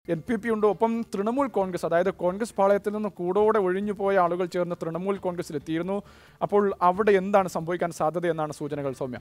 N P P ഉണ്ട് ഒപ്പം തൃണമൂൽ കോൺഗ്രസ് അതായത് കോൺഗ്രസ് പാളയത്തിൽ നിന്ന് കൂടോടെ ഒഴിഞ്ഞു പോയ ആളുകൾ ചേർന്ന് തൃണമൂൽ കോൺഗ്രസിൽ എത്തിയിരുന്നു അപ്പോൾ അവിടെ എന്താണ് സംഭവിക്കാൻ സാധ്യത എന്നാണ് സൂചനകൾ സൗമ്യ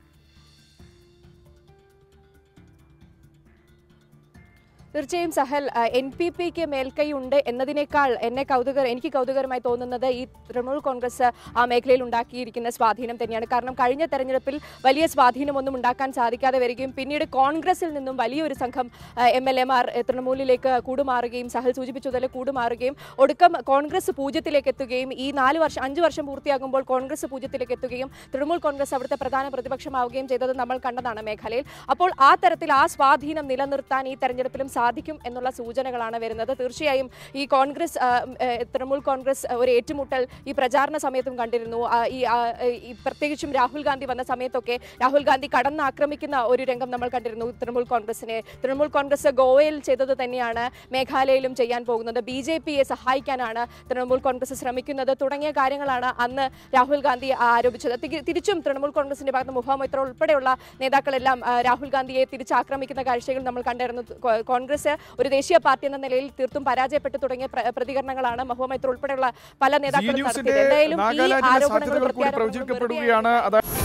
തീർച്ചയായും സഹൽ എൻ പി പിക്ക് മേൽക്കൈ ഉണ്ട് എന്നതിനേക്കാൾ എന്നെ കൗതുക എനിക്ക് കൗതുകരമായി തോന്നുന്നത് ഈ തൃണമൂൽ കോൺഗ്രസ് ആ മേഖലയിൽ ഉണ്ടാക്കിയിരിക്കുന്ന സ്വാധീനം തന്നെയാണ് കാരണം കഴിഞ്ഞ തെരഞ്ഞെടുപ്പിൽ വലിയ സ്വാധീനമൊന്നും ഉണ്ടാക്കാൻ സാധിക്കാതെ വരികയും പിന്നീട് കോൺഗ്രസിൽ നിന്നും വലിയൊരു സംഘം എം എൽ എമാർ തൃണമൂലിലേക്ക് കൂടുമാറുകയും സഹൽ സൂചിപ്പിച്ചതുപോലെ കൂടുമാറുകയും ഒടുക്കം കോൺഗ്രസ് പൂജ്യത്തിലേക്ക് എത്തുകയും ഈ നാല് വർഷം അഞ്ച് വർഷം പൂർത്തിയാകുമ്പോൾ കോൺഗ്രസ് പൂജ്യത്തിലേക്ക് എത്തുകയും തൃണമൂൽ കോൺഗ്രസ് അവിടുത്തെ പ്രധാന പ്രതിപക്ഷമാവുകയും ചെയ്തത് നമ്മൾ കണ്ടതാണ് മേഖലയിൽ അപ്പോൾ ആ തരത്തിൽ ആ സ്വാധീനം നിലനിർത്താൻ ഈ തെരഞ്ഞെടുപ്പിലും സാധിക്കും എന്നുള്ള സൂചനകളാണ് വരുന്നത് തീർച്ചയായും ഈ കോൺഗ്രസ് ആ, ഏ, തൃണമൂൽ കോൺഗ്രസ് ഒരു ഏറ്റുമുട്ടൽ ഈ പ്രചാരണ സമയത്തും കണ്ടിരുന്നു ആ, ഈ ആ, ഈ പ്രത്യേകിച്ചും രാഹുൽ ഗാന്ധി വന്ന സമയത്തൊക്കെ രാഹുൽ ഗാന്ധി കടന്നാക്രമിക്കുന്ന ഒരു രംഗം നമ്മൾ കണ്ടിരുന്നു തൃണമൂൽ കോൺഗ്രസിനെ തൃണമൂൽ കോൺഗ്രസ് ഗോവയിൽ ചെയ്തത് തന്നെയാണ് മേഘാലയയിലും ചെയ്യാൻ പോകുന്നത് ബി ജെ പിയെ സഹായിക്കാനാണ് തൃണമൂൽ കോൺഗ്രസ് ശ്രമിക്കുന്നത് തുടങ്ങിയ കാര്യങ്ങളാണ് അന്ന് രാഹുൽ ഗാന്ധി ആരോപിച്ചത് തി- തിരിച്ചും തൃണമൂൽ കോൺഗ്രസിന്റെ ഭാഗത്ത് മുഖാമൊയ്ത്ര ഉൾപ്പെടെയുള്ള നേതാക്കളെല്ലാം ആ, രാഹുൽ ഗാന്ധിയെ തിരിച്ചാക്രമിക്കുന്ന കാഴ്ചകൾ നമ്മൾ കണ്ടിരുന്നു കോ- കോൺഗ്രസ് ഒരു ദേശീയ പാർട്ടി എന്ന നിലയിൽ തീർത്തും പരാജയപ്പെട്ടു തുടങ്ങിയ പ്ര- പ്രതികരണങ്ങളാണ് മഹുവ മൈത്ര ഉൾപ്പെടെയുള്ള പല ജി നേതാക്കളും ന്യൂസിന്റെ നടത്തിയത് എന്തായാലും ഈ നാഗാലാൻഡിലെ ആരോപണങ്ങൾ സാധ്യതകൾ കൂടി പ്രത്യാരോപണങ്ങൾ പ്രവചിക്കപ്പെടുകയാണ് അതായത്